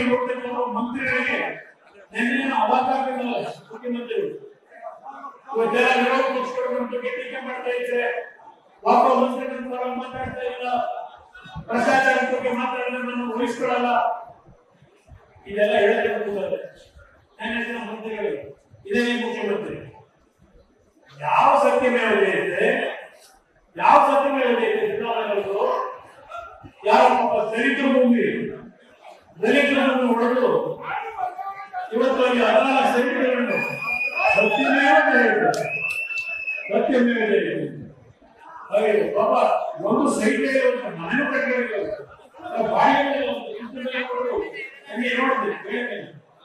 ನೋಡ್ತಿರುವ ಮಂತ್ರಿಗಳಿಗೆ ನಿನ್ನೆ ಅವಾಗಲ್ಲ ಮುಖ್ಯಮಂತ್ರಿಗಳು ಇವತ್ತೆಲ್ಲ ವಿರೋಧ ಪಕ್ಷಗಳ ಬಗ್ಗೆ ಟೀಕೆ ಮಾಡ್ತಾ ಇದ್ರೆ ಒಬ್ಬ ಮಂತ್ರಿಗಳ ಪರವಾಗಿ ಮಾತಾಡ್ತಾ ಇಲ್ಲ ಭ್ರಷ್ಟಾಚಾರದ ಬಗ್ಗೆ ಮಾತಾಡಿದ್ರೆ ನಾನು ಉಳಿಸ್ಕೊಳ್ಳಲ್ಲ ಇದೆಲ್ಲ ಹೇಳಕ್ಕೆ ಹೋಗ್ತಾರೆ ನನ್ನ ಹೆಸರು ಮಂತ್ರಿಗಳಿಗೆ ಇದೇ ಮುಖ್ಯಮಂತ್ರಿ ಯಾವ ಸತ್ಯಮೇವ ಜಯತೆ ಯಾವ ಸತ್ಯಮೇವ ಜಯತೆ ಸಿದ್ದರಾಮಯ್ಯವರು ಯಾವ ಪಾಪ ದಲಿತರ ಭೂಮಿ ದಲಿತರ ಭೂಮಿ ಹೊಡೆದು ಇವತ್ತು ಅಲ್ಲಿ ಹದಿನಾಲ್ಕು ಸೈಟ್ಗಳನ್ನು ಸತ್ಯಮೇವ ಜಯತೆ ಸತ್ಯಮೇವ ಜಯತೆ ಹಾಗೆ ಪಾಪ ಒಂದು ಸೈಟ್ ಮನೆ ಕಟ್ಟಿರೋ ಬಾಯಿಗೆ ಒಂದು ಇಂಟರ್ನೆಟ್ ಕೊಡು ಹಂಗೆ ನೋಡ್ತೀವಿ ಕೇಳ್ತೀನಿ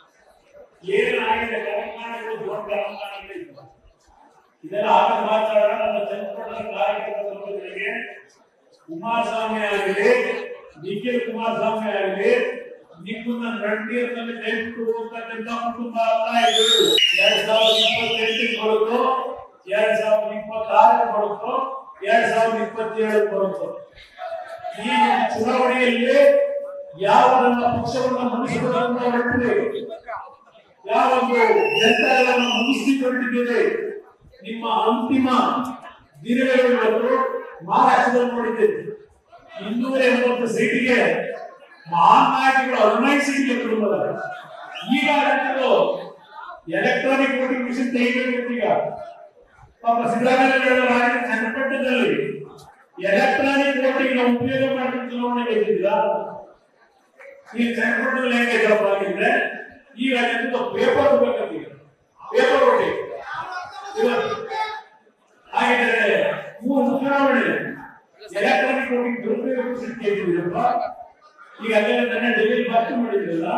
ಏನಾಗಿದೆ ತೆಲಂಗಾಣಗಳು ದೊಡ್ಡ ತೆಲಂಗಾಣಗಳಿವೆ ಇದೆಲ್ಲ ಆಗ ಮಾತಾಡೋಣ ನನ್ನ ಚಂದ್ರಪಟ್ಟಣ ಕಾರ್ಯಕ್ರಮಗಳಿಗೆ ಕುಮಾರಸ್ವಾಮಿ ಆಗಲಿ ನಿಖಿಲ್ ಕುಮಾರಸ್ವಾಮಿ ಆಗಲಿ ನಿಮ್ಮನ್ನ ರಣನೀರ್ನಲ್ಲಿ ದಯವಿಟ್ಟು ಹೋಗ್ತಕ್ಕಂಥ ಕುಟುಂಬ ಅಲ್ಲ ಇದು ಎರಡ್ ಸಾವಿರದ ಇಪ್ಪತ್ತೆಂಟಿಗೆ ಬರುತ್ತೋ ಎರಡ್ ಸಾವಿರದ ಇಪ್ಪತ್ತಾರಕ್ಕೆ ಬರುತ್ತೋ ಎರಡ್ ಸಾವಿರದ ಇಪ್ಪತ್ತೇಳು ಬರುತ್ತೋ ಈ ಚುನಾವಣೆಯಲ್ಲಿ ಯಾವ ನನ್ನ ಪಕ್ಷವನ್ನ ಮನಸ್ಸುಗಳನ್ನು ಹೊರಟಿದೆ ಯಾವ ಒಂದು ನಿರ್ಧಾರವನ್ನು ಮುಗಿಸಿಕೊಂಡಿದ್ದೇವೆ ನಿಮ್ಮ ಅಂತಿಮ ದಿನಗಳು ಇವತ್ತು ಮಹಾರಾಷ್ಟ್ರದಲ್ಲಿ ನೋಡಿದ್ದೇವೆ ಇನ್ನೂರ ಎಂಬತ್ತು ಸೀಟಿಗೆ ಮಹಾನ್ ನಾಯಕಗಳು ಹದಿನೈದು ಸೀಟಿಗೆ ತುಂಬುತ್ತಾರೆ ಈಗ ಅದನ್ನು ಎಲೆಕ್ಟ್ರಾನಿಕ್ ವೋಟಿಂಗ್ ಮಿಷನ್ ತೆಗಿಬೇಕು ಈಗ ಪಾಪ ಸಿದ್ದರಾಮಯ್ಯ ಚನ್ನಪಟ್ಟಣದಲ್ಲಿ ಎಲೆಕ್ಟ್ರಾನಿಕ್ ವೋಟಿಂಗ್ ಉಪಯೋಗ ಮಾಡಿಕೊಂಡು ಚುನಾವಣೆ ಗೆದ್ದಿಲ್ಲ ಈ ಚನ್ನಪಟ್ಟಣದಲ್ಲಿ ಹೆಂಗೆ ಜವಾಬ್ ಆಗಿದ್ರೆ ಈಗ ಅದಕ್ಕೆ ಪೇಪರ್ ಬೇಕಂತೀಗ ಪೇಪರ್ ವೋಟಿಂಗ್ ಇವತ್ತು ಹಾಗಿದ್ರೆ ಮೂರು ಚುನಾವಣೆ ಎಲೆಕ್ಟ್ರಾನಿಕ್ ವೋಟಿಂಗ್ ದುರುಪಯೋಗ ಗೆದ್ದಿದ್ದೀರಪ್ಪ ಈಗ ಅದೇ ನನ್ನ ಡೆಲ್ಲಿ ಬಾಕಿ ಮಾಡಿದ್ರಲ್ಲ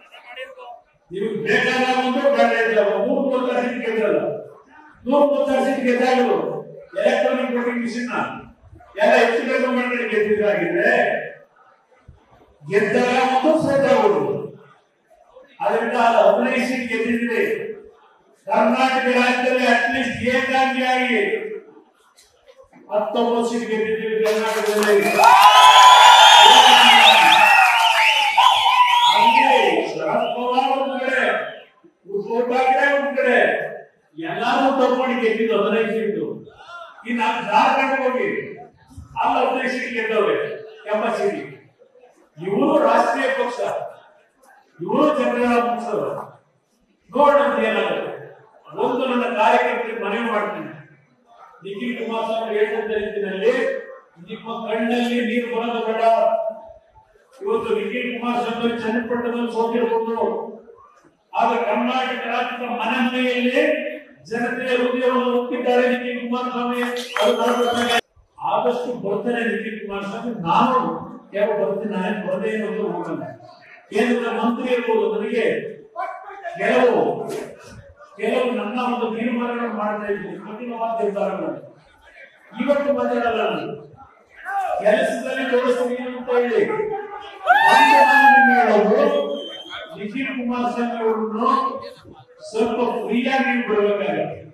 ನೀವು ಬೇಕಾದ ಒಂದು ಬೇಡ ಇದ್ದಲ್ಲ ಮೂರು ಮೂವತ್ತಾರು ಸೀಟ್ ಗೆದ್ದಲ್ಲ ನೂರ ಮೂವತ್ತಾರು ಸೀಟ್ ಗೆದ್ದಾಗಲು ಎಲೆಕ್ಟ್ರಾನಿಕ್ ವೋಟಿಂಗ್ ಮಿಷನ್ ಎಲ್ಲ ಹೆಚ್ಚು ಕಡಿಮೆ ಮಾಡಿ ಗೆದ್ದಿದ್ದಾಗಿದ್ರೆ ಗೆದ್ದಾಗ ಒಂದು ಸೋತಾಗುವುದು ಅದರಿಂದ ಹದಿನೈದು ಸೀಟ್ ಗೆದ್ದಿದ್ರೆ ಕರ್ನಾಟಕ ರಾಜ್ಯದಲ್ಲಿ ಅಟ್ಲೀಸ್ಟ್ ಏಕಾಂಗಿಯಾಗಿ ಹತ್ತೊಂಬತ್ತು ಸೀಟ್ ಗೆದ್ದಿದ್ದೀವಿ ಕರ್ನಾಟಕದಲ್ಲಿ ಹಂಗೆ ಶರದ್ ಪವಾರ್ ಒಂದು ಕಡೆ ಉद्धವ್ ಠಾಕ್ರೆ ಒಂದು ಕಡೆ ಎಲ್ಲಾರು ತಗೊಂಡು ಗೆದ್ದಿದ್ದು ಹದಿನೈದು ಸೀಟು ಇನ್ನು ಜಾರ್ಖಂಡ್ ಹೋಗಿ ಅಲ್ಲಿ ಹದಿನೈದು ಸೀಟ್ ಗೆದ್ದವ್ರೆ ಎಂಬತ್ತು ಸೀಟ್ ಇವರು ರಾಷ್ಟ್ರೀಯ ಪಕ್ಷ ಇವರು ಜನರ ಪಕ್ಷದವರು ನೋಡೋಣ ಏನಾಗುತ್ತೆ ಒಂದು ನನ್ನ ಕಾರ್ಯಕರ್ತರಿಗೆ ಮನವಿ ಮಾಡ್ತೀನಿ ನಿಖಿಲ್ ಕುಮಾರಸ್ವಾಮಿ ಹೇಳಿದಂತ ರೀತಿಯಲ್ಲಿ ನಿಮ್ಮ ಕಣ್ಣಲ್ಲಿ ನೀರು ಬರೋದು ಬೇಡ ಇವತ್ತು ನಿಖಿಲ್ ಕುಮಾರಸ್ವಾಮಿ ಚನ್ನಪಟ್ಟಣದಲ್ಲಿ ಸೋತಿರಬಹುದು ಆದ್ರೆ ಕರ್ನಾಟಕ ರಾಜ್ಯದ ಮನೆ ಮನೆಯಲ್ಲಿ ಜನತೆಯ ಹೃದಯವನ್ನು ಒಪ್ಪಿದ್ದಾರೆ ನಿಖಿಲ್ ಕುಮಾರಸ್ವಾಮಿ ಅದು ಬರಬೇಕಾಗಿದೆ. ಆದಷ್ಟು ಬರ್ತಾನೆ ನಿಖಿಲ್ ಕುಮಾರಸ್ವಾಮಿ ನಾನು ಯಾವ ಬರ್ತೀನಿ ನಾನು ಬರದೇ ಇರೋದು ಹೋಗಲ್ಲ ಕೇಂದ್ರ ಮಂತ್ರಿ ಇರ್ಬೋದು ನನಗೆ ಕೆಲವು ಕೆಲವು ನನ್ನ ಒಂದು ತೀರ್ಮಾನಗಳನ್ನು ಮಾಡ್ತಾ ಇದ್ದೀನಿ ಕಠಿಣವಾದ ನಿರ್ಧಾರಗಳನ್ನು ಇವತ್ತು ಮಾತಾಡಲ್ಲ ನಾನು ಕೆಲಸದಲ್ಲಿ ತೋರಿಸ್ತೀನಿ ಅಂತ ಹೇಳಿ ಒಂದು ನಾನು ನಿಮ್ಗೆ ಹೇಳೋದು ನಿಖಿಲ್ ಕುಮಾರಸ್ವಾಮಿ ಅವರನ್ನು ಸ್ವಲ್ಪ ಫ್ರೀಯಾಗಿ ನೀವು ಬಿಡಬೇಕಾಗುತ್ತೆ